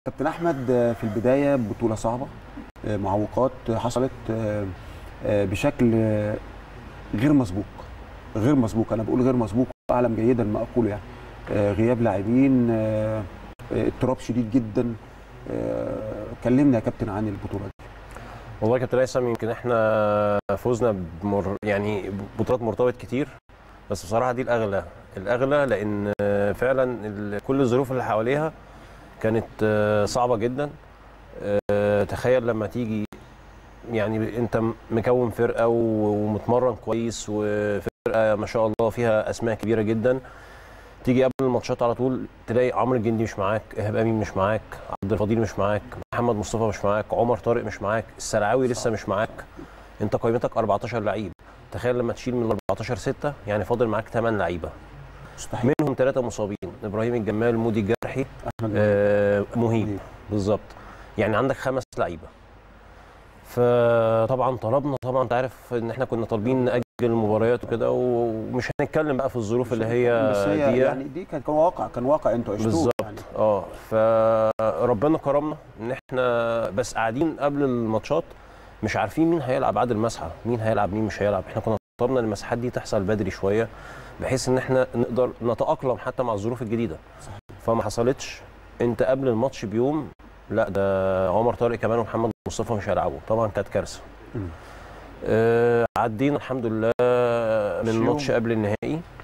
كابتن احمد آه، في البدايه بطوله صعبه آه، معوقات حصلت آه، آه، بشكل آه، غير مسبوق غير مسبوق انا بقول غير مسبوق اعلم جيدا ما اقوله يعني آه، غياب لاعبين آه، آه، اضطراب شديد جدا آه، كلمنا يا كابتن عن البطوله دي والله يا كابتن هيثم يمكن احنا فوزنا بمر يعني بطولات مرتبط كتير بس بصراحه دي الاغلى الاغلى لان فعلا ال- كل الظروف اللي حواليها كانت صعبه جدا أه، تخيل لما تيجي يعني انت مكون فرقه و- ومتمرن كويس وفرقه ما شاء الله فيها اسماء كبيره جدا تيجي قبل الماتشات على طول تلاقي عمرو الجندي مش معاك ايهاب امين مش معاك عبد الفضيل مش معاك محمد مصطفى مش معاك عمر طارق مش معاك السلعاوي لسه مش معاك انت قيمتك 14 لعيب تخيل لما تشيل من 14 6 يعني فاضل معاك 8 لعيبه مستحيل منهم ثلاثه مصابين ابراهيم الجمال مودي الجرحي احمد آه مهيب بالظبط يعني عندك خمس لعيبه فطبعا طلبنا طبعا انت عارف ان احنا كنا طالبين ناجل المباريات وكده ومش هنتكلم بقى في الظروف اللي هي بس هي دي يعني دي كان كان واقع كان واقع انتوا عشتوه بالظبط يعني اه فربنا كرمنا ان احنا بس قاعدين قبل الماتشات مش عارفين مين هيلعب بعد المسحه مين هيلعب مين مش هيلعب احنا كنا طلبنا ان المساحات دي تحصل بدري شويه بحيث ان احنا نقدر نتاقلم حتى مع الظروف الجديده صحيح. فما حصلتش انت قبل الماتش بيوم لا ده عمر طارق كمان ومحمد مصطفى مش هيلعبوا طبعا كانت كارثه مم. آه عدينا الحمد لله من مش الماتش يوم. قبل النهائي